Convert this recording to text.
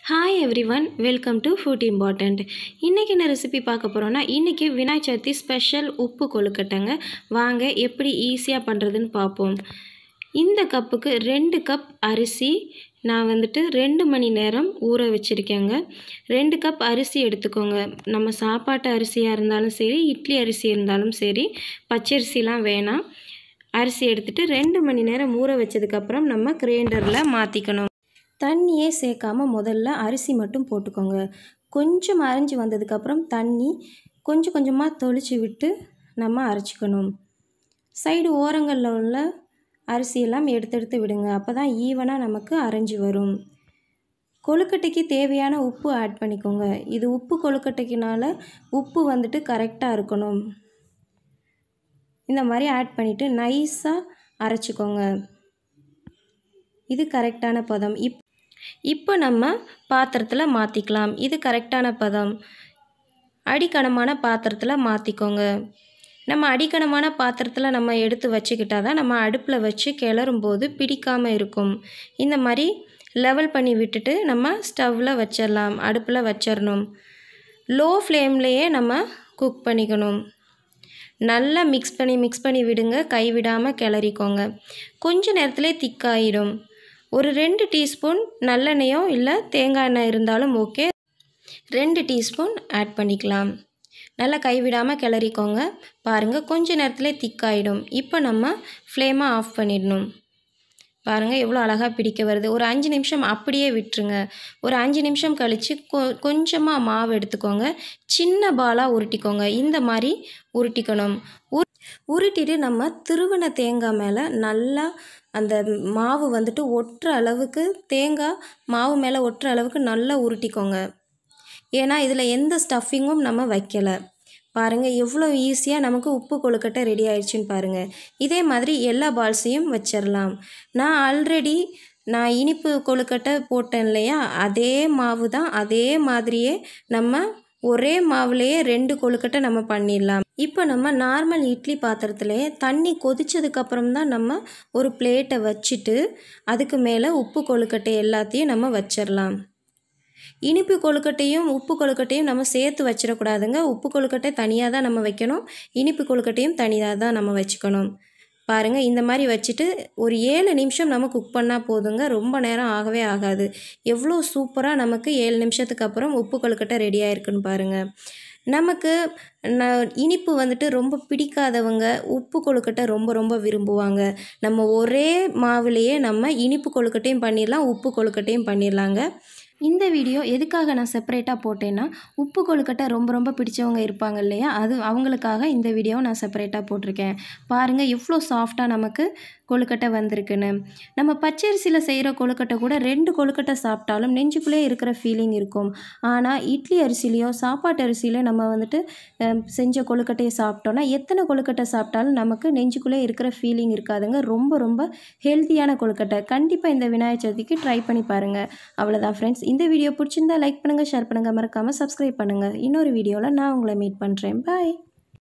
hi everyone welcome to food important இன்றைக்கி என்ன recipe பார்க்க போகிறோன்னா இன்றைக்கி விநாயகர் சதுர்த்தி ஸ்பெஷல் உப்பு கொழுக்கட்டைங்க வாங்க எப்படி ஈஸியாக பண்ணுறதுன்னு பார்ப்போம் இந்த கப்புக்கு ரெண்டு கப் அரிசி நான் வந்துட்டு ரெண்டு மணி நேரம் ஊற வச்சுருக்கேங்க ரெண்டு கப் அரிசி எடுத்துக்கோங்க நம்ம சாப்பாட்டு அரிசியாக இருந்தாலும் சரி இட்லி அரிசி இருந்தாலும் சரி பச்சரிசிலாம் வேணாம் அரிசி எடுத்துகிட்டு ரெண்டு மணி நேரம் ஊற வச்சதுக்கப்புறம் நம்ம கிரைண்டரில் மாற்றிக்கணும் தண்ணியே சேர்க்காம முதல்ல அரிசி மட்டும் போட்டுக்கோங்க கொஞ்சம் அரைஞ்சி வந்ததுக்கப்புறம் தண்ணி கொஞ்சம் கொஞ்சமாக தொளிச்சு விட்டு நம்ம அரைச்சிக்கணும் சைடு ஓரங்களில் உள்ள அரிசியெல்லாம் எடுத்து எடுத்து விடுங்க அப்போ தான் ஈவனாக நமக்கு அரைஞ்சி வரும் கொழுக்கட்டைக்கு தேவையான உப்பு ஆட் பண்ணிக்கோங்க இது உப்பு கொழுக்கட்டைக்குனால உப்பு வந்துட்டு கரெக்டாக இருக்கணும் இந்த மாதிரி ஆட் பண்ணிவிட்டு நைஸாக அரைச்சிக்கோங்க இது கரெக்டான பதம் இப் இப்போ நம்ம பாத்திரத்தில் மாற்றிக்கலாம் இது கரெக்டான பதம் அடிக்கனமான பாத்திரத்தில் மாற்றிக்கோங்க நம்ம அடிக்கனமான பாத்திரத்தில் நம்ம எடுத்து வச்சுக்கிட்டா தான் நம்ம அடுப்பில் வச்சு கிளறும் போது பிடிக்காமல் இருக்கும் இந்த மாதிரி லெவல் பண்ணி விட்டுட்டு நம்ம ஸ்டவ்வில் வச்சிடலாம் அடுப்பில் வச்சிடணும் லோ ஃப்ளேம்லேயே நம்ம குக் பண்ணிக்கணும் நல்லா மிக்ஸ் பண்ணி மிக்ஸ் பண்ணி விடுங்க கைவிடாமல் கிளறிக்கோங்க கொஞ்ச நேரத்துலேயே திக்காயிடும் ஒரு ரெண்டு டீஸ்பூன் நல்லெண்ணெயோ இல்லை தேங்காய் எண்ணெய் இருந்தாலும் ஓகே ரெண்டு டீஸ்பூன் ஆட் பண்ணிக்கலாம் நல்லா கைவிடாமல் கிளறிக்கோங்க பாருங்கள் கொஞ்ச நேரத்துலேயே திக்காயிடும் இப்போ நம்ம ஃப்ளேமை ஆஃப் பண்ணிடணும் பாருங்கள் எவ்வளோ அழகாக பிடிக்க வருது ஒரு அஞ்சு நிமிஷம் அப்படியே விட்டுருங்க ஒரு அஞ்சு நிமிஷம் கழித்து கொ கொஞ்சமாக மாவு எடுத்துக்கோங்க சின்ன பாலாக உருட்டிக்கோங்க இந்த மாதிரி உருட்டிக்கணும் உரு உருட்டிட்டு நம்ம திருவன தேங்காய் மேலே நல்லா அந்த மாவு வந்துட்டு ஒட்டுற அளவுக்கு தேங்காய் மாவு மேலே ஒட்டுற அளவுக்கு நல்லா உருட்டிக்கோங்க ஏன்னா இதில் எந்த ஸ்டஃபிங்கும் நம்ம வைக்கலை பாருங்கள் எவ்வளோ ஈஸியாக நமக்கு உப்பு கொழுக்கட்டை ரெடி ஆயிடுச்சுன்னு பாருங்கள் இதே மாதிரி எல்லா பால்ஸையும் வச்சிடலாம் நான் ஆல்ரெடி நான் இனிப்பு கொழுக்கட்டை போட்டேன் இல்லையா அதே மாவு தான் அதே மாதிரியே நம்ம ஒரே மாவுலேயே ரெண்டு கொழுக்கட்டை நம்ம பண்ணிடலாம் இப்போ நம்ம நார்மல் இட்லி பாத்திரத்துலேயே தண்ணி கொதிச்சதுக்கப்புறம் தான் நம்ம ஒரு பிளேட்டை வச்சுட்டு அதுக்கு மேலே உப்பு கொழுக்கட்டை எல்லாத்தையும் நம்ம வச்சிடலாம் இனிப்பு கொழுக்கட்டையும் உப்பு கொழுக்கட்டையும் நம்ம சேர்த்து வச்சிடக்கூடாதுங்க உப்பு கொழுக்கட்டை தனியாக தான் நம்ம வைக்கணும் இனிப்பு கொழுக்கட்டையும் தனியாக தான் நம்ம வச்சுக்கணும் பாருங்கள் இந்த மாதிரி வச்சுட்டு ஒரு ஏழு நிமிஷம் நம்ம குக் பண்ணால் போதுங்க ரொம்ப நேரம் ஆகவே ஆகாது எவ்வளோ சூப்பராக நமக்கு ஏழு நிமிஷத்துக்கு அப்புறம் உப்பு கொழுக்கட்டை ரெடி ஆயிருக்குன்னு பாருங்கள் நமக்கு ந இனிப்பு வந்துட்டு ரொம்ப பிடிக்காதவங்க உப்பு கொழுக்கட்டை ரொம்ப ரொம்ப விரும்புவாங்க நம்ம ஒரே மாவுலேயே நம்ம இனிப்பு கொழுக்கட்டையும் பண்ணிடலாம் உப்பு கொழுக்கட்டையும் பண்ணிடலாங்க இந்த வீடியோ எதுக்காக நான் செப்பரேட்டாக போட்டேன்னா உப்பு கொழுக்கட்டை ரொம்ப ரொம்ப பிடிச்சவங்க இருப்பாங்க இல்லையா அது அவங்களுக்காக இந்த வீடியோவை நான் செப்பரேட்டாக போட்டிருக்கேன் பாருங்கள் எவ்வளோ சாஃப்டாக நமக்கு கொழுக்கட்டை வந்திருக்குன்னு நம்ம பச்சரிசியில் செய்கிற கொழுக்கட்டை கூட ரெண்டு கொழுக்கட்டை சாப்பிட்டாலும் நெஞ்சுக்குள்ளே இருக்கிற ஃபீலிங் இருக்கும் ஆனால் இட்லி அரிசிலையோ சாப்பாட்டு அரிசியிலையோ நம்ம வந்துட்டு செஞ்ச கொழுக்கட்டையை சாப்பிட்டோன்னா எத்தனை கொழுக்கட்டை சாப்பிட்டாலும் நமக்கு நெஞ்சுக்குள்ளே இருக்கிற ஃபீலிங் இருக்காதுங்க ரொம்ப ரொம்ப ஹெல்த்தியான கொழுக்கட்டை கண்டிப்பாக இந்த விநாயகர் சதுர்த்திக்கு ட்ரை பண்ணி பாருங்கள் அவ்வளோதான் ஃப்ரெண்ட்ஸ் இந்த வீடியோ பிடிச்சிருந்தா லைக் பண்ணுங்கள் ஷேர் பண்ணுங்கள் மறக்காமல் சப்ஸ்கிரைப் பண்ணுங்கள் இன்னொரு வீடியோவில் நான் உங்களை மீட் பண்ணுறேன் பாய்